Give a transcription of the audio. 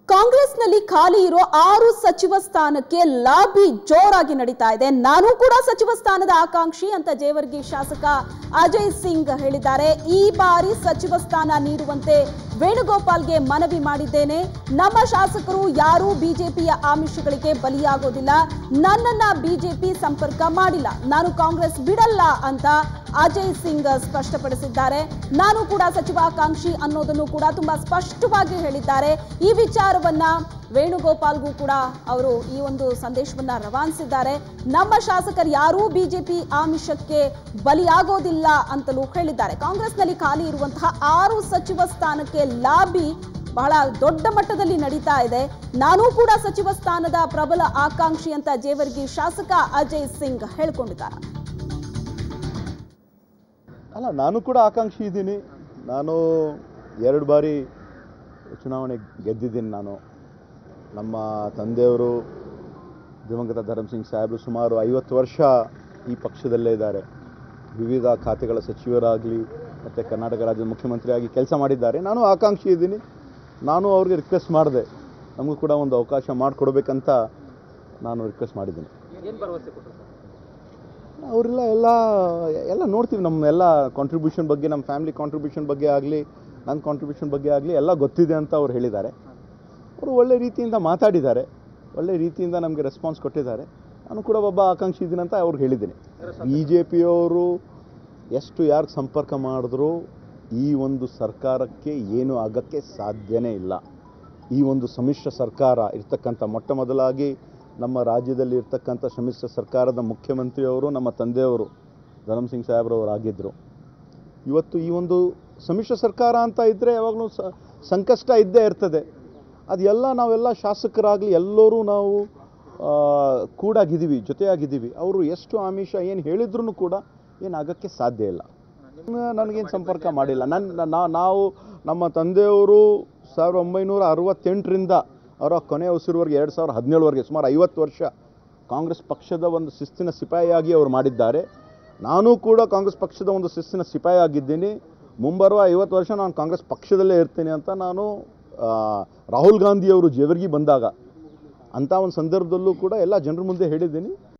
ಕಾಂಗ್ರೆಸ್ನಲ್ಲಿ ಖಾಲಿ ಇರೋ ಆರು ಸಚಿವ ಸ್ಥಾನಕ್ಕೆ ಲಾಬಿ ಜೋರಾಗಿ ನಡೀತಾ ಇದೆ ನಾನು ಕೂಡ ಸಚಿವ ಸ್ಥಾನದ ಆಕಾಂಕ್ಷಿ ಅಂತ ಜೇವರ್ಗಿ ಶಾಸಕ ಅಜಯ್ ಸಿಂಗ್ ಹೇಳಿದ್ದಾರೆ ಈ ಬಾರಿ ಸಚಿವ ಸ್ಥಾನ ನೀಡುವಂತೆ ವೇಣುಗೋಪಾಲ್ಗೆ ಮನವಿ ಮಾಡಿದ್ದೇನೆ ನಮ್ಮ ಶಾಸಕರು ಯಾರೂ ಬಿಜೆಪಿಯ ಆಮಿಷಗಳಿಗೆ ಬಲಿಯಾಗೋದಿಲ್ಲ ನನ್ನನ್ನ ಬಿಜೆಪಿ ಸಂಪರ್ಕ ಮಾಡಿಲ್ಲ ನಾನು ಕಾಂಗ್ರೆಸ್ ಬಿಡಲ್ಲ ಅಂತ ಅಜಯ್ ಸಿಂಗ್ ಸ್ಪಷ್ಟಪಡಿಸಿದ್ದಾರೆ ನಾನು ಕೂಡ ಸಚಿವ ಆಕಾಂಕ್ಷಿ ಅನ್ನೋದನ್ನು ಕೂಡ ತುಂಬಾ ಸ್ಪಷ್ಟವಾಗಿ ಹೇಳಿದ್ದಾರೆ ಈ ವಿಚಾರವನ್ನ ವೇಣುಗೋಪಾಲ್ಗೂ ಕೂಡ ಅವರು ಈ ಒಂದು ಸಂದೇಶವನ್ನ ರವಾನಿಸಿದ್ದಾರೆ ನಮ್ಮ ಶಾಸಕರು ಯಾರೂ ಬಿಜೆಪಿ ಆಮಿಷಕ್ಕೆ ಬಲಿಯಾಗೋದಿಲ್ಲ ಅಂತಲೂ ಹೇಳಿದ್ದಾರೆ ಕಾಂಗ್ರೆಸ್ನಲ್ಲಿ ಖಾಲಿ ಇರುವಂತಹ ಆರು ಸಚಿವ ಸ್ಥಾನಕ್ಕೆ ಲಾಬಿ ಬಹಳ ದೊಡ್ಡ ಮಟ್ಟದಲ್ಲಿ ನಡೀತಾ ಇದೆ ನಾನೂ ಕೂಡ ಸಚಿವ ಸ್ಥಾನದ ಪ್ರಬಲ ಆಕಾಂಕ್ಷಿ ಅಂತ ಜೇವರ್ಗಿ ಶಾಸಕ ಅಜಯ್ ಸಿಂಗ್ ಹೇಳ್ಕೊಂಡಿದ್ದಾರೆ ಅಲ್ಲ ನಾನು ಕೂಡ ಆಕಾಂಕ್ಷಿ ಇದ್ದೀನಿ ನಾನು ಎರಡು ಬಾರಿ ಚುನಾವಣೆ ಗೆದ್ದಿದ್ದೀನಿ ನಾನು ನಮ್ಮ ತಂದೆಯವರು ದಿವಂಗತ ಧರಮ್ ಸಿಂಗ್ ಸಾಹೇಬರು ಸುಮಾರು ಐವತ್ತು ವರ್ಷ ಈ ಪಕ್ಷದಲ್ಲೇ ಇದ್ದಾರೆ ವಿವಿಧ ಖಾತೆಗಳ ಸಚಿವರಾಗಲಿ ಮತ್ತು ಕರ್ನಾಟಕ ರಾಜ್ಯದ ಮುಖ್ಯಮಂತ್ರಿಯಾಗಿ ಕೆಲಸ ಮಾಡಿದ್ದಾರೆ ನಾನು ಆಕಾಂಕ್ಷಿ ಇದ್ದೀನಿ ನಾನು ಅವ್ರಿಗೆ ರಿಕ್ವೆಸ್ಟ್ ಮಾಡಿದೆ ನಮಗೂ ಕೂಡ ಒಂದು ಅವಕಾಶ ಮಾಡಿಕೊಡ್ಬೇಕಂತ ನಾನು ರಿಕ್ವೆಸ್ಟ್ ಮಾಡಿದ್ದೀನಿ ಏನು ಭರವಸೆ ಕೊಟ್ಟರು ಸರ್ ಅವರೆಲ್ಲ ಎಲ್ಲ ಎಲ್ಲ ನೋಡ್ತೀವಿ ನಮ್ಮ ಎಲ್ಲ ಕಾಂಟ್ರಿಬ್ಯೂಷನ್ ಬಗ್ಗೆ ನಮ್ಮ ಫ್ಯಾಮಿಲಿ ಕಾಂಟ್ರಿಬ್ಯೂಷನ್ ಬಗ್ಗೆ ಆಗಲಿ ನನ್ನ ಕಾಂಟ್ರಿಬ್ಯೂಷನ್ ಬಗ್ಗೆ ಆಗಲಿ ಎಲ್ಲ ಗೊತ್ತಿದೆ ಅಂತ ಅವ್ರು ಹೇಳಿದ್ದಾರೆ ಅವರು ಒಳ್ಳೆ ರೀತಿಯಿಂದ ಮಾತಾಡಿದ್ದಾರೆ ಒಳ್ಳೆ ರೀತಿಯಿಂದ ನಮಗೆ ರೆಸ್ಪಾನ್ಸ್ ಕೊಟ್ಟಿದ್ದಾರೆ ನಾನು ಕೂಡ ಒಬ್ಬ ಆಕಾಂಕ್ಷಿ ಇದ್ದೀನಿ ಅಂತ ಅವ್ರಿಗೆ ಹೇಳಿದ್ದೀನಿ ಬಿ ಜೆ ಪಿಯವರು ಎಷ್ಟು ಯಾರು ಸಂಪರ್ಕ ಮಾಡಿದ್ರು ಈ ಒಂದು ಸರ್ಕಾರಕ್ಕೆ ಏನು ಆಗೋಕ್ಕೆ ಸಾಧ್ಯನೇ ಇಲ್ಲ ಈ ಒಂದು ಸಮ್ಮಿಶ್ರ ಸರ್ಕಾರ ಇರ್ತಕ್ಕಂಥ ಮೊಟ್ಟ ಮೊದಲಾಗಿ ನಮ್ಮ ರಾಜ್ಯದಲ್ಲಿ ಇರ್ತಕ್ಕಂಥ ಸಮ್ಮಿಶ್ರ ಸರ್ಕಾರದ ಮುಖ್ಯಮಂತ್ರಿಯವರು ನಮ್ಮ ತಂದೆಯವರು ಧರಮ್ ಸಿಂಗ್ ಸಾಹೇಬ್ರವರಾಗಿದ್ದರು ಇವತ್ತು ಈ ಒಂದು ಸಮ್ಮಿಶ್ರ ಸರ್ಕಾರ ಅಂತ ಇದ್ದರೆ ಯಾವಾಗಲೂ ಸ ಸಂಕಷ್ಟ ಇದ್ದೇ ಇರ್ತದೆ ಅದೆಲ್ಲ ನಾವೆಲ್ಲ ಶಾಸಕರಾಗಲಿ ಎಲ್ಲರೂ ನಾವು ಆ, ಕೂಡಾಗಿದ್ದೀವಿ ಜೊತೆಯಾಗಿದ್ದೀವಿ ಅವರು ಎಷ್ಟು ಆಮಿಷ ಏನು ಹೇಳಿದ್ರು ಕೂಡ ಏನು ಆಗೋಕ್ಕೆ ಸಾಧ್ಯ ಇಲ್ಲ ನನಗೇನು ಸಂಪರ್ಕ ಮಾಡಿಲ್ಲ ನನ್ನ ನಾ- ನಾವು ನಮ್ಮ ತಂದೆಯವರು ಸಾವಿರದ ಒಂಬೈನೂರ ಅರವತ್ತೆಂಟರಿಂದ ಅವರ ಕೊನೆಯ ಉಸಿರುವರೆಗೆ ಎರಡು ಸಾವಿರದ ಹದಿನೇಳವರೆಗೆ ಸುಮಾರು ಐವತ್ತು ವರ್ಷ ಕಾಂಗ್ರೆಸ್ ಪಕ್ಷದ ಒಂದು ಶಿಸ್ತಿನ ಸಿಪಾಯಿಯಾಗಿ ಅವರು ಮಾಡಿದ್ದಾರೆ ನಾನು ಕೂಡ ಕಾಂಗ್ರೆಸ್ ಪಕ್ಷದ ಒಂದು ಶಿಸ್ತಿನ ಸಿಪಾಯಿ ಆಗಿದ್ದೀನಿ ಮುಂಬರುವ ಐವತ್ತು ವರ್ಷ ನಾನು ಕಾಂಗ್ರೆಸ್ ಪಕ್ಷದಲ್ಲೇ ಇರ್ತೀನಿ ಅಂತ ನಾನು ಆ, ರಾಹುಲ್ ಗಾಂಧಿಯವರು ಜೇವರ್ಗಿ ಬಂದಾಗ ಅಂಥ ಒಂದು ಸಂದರ್ಭದಲ್ಲೂ ಕೂಡ ಎಲ್ಲ ಜನರ ಮುಂದೆ ಹೇಳಿದ್ದೀನಿ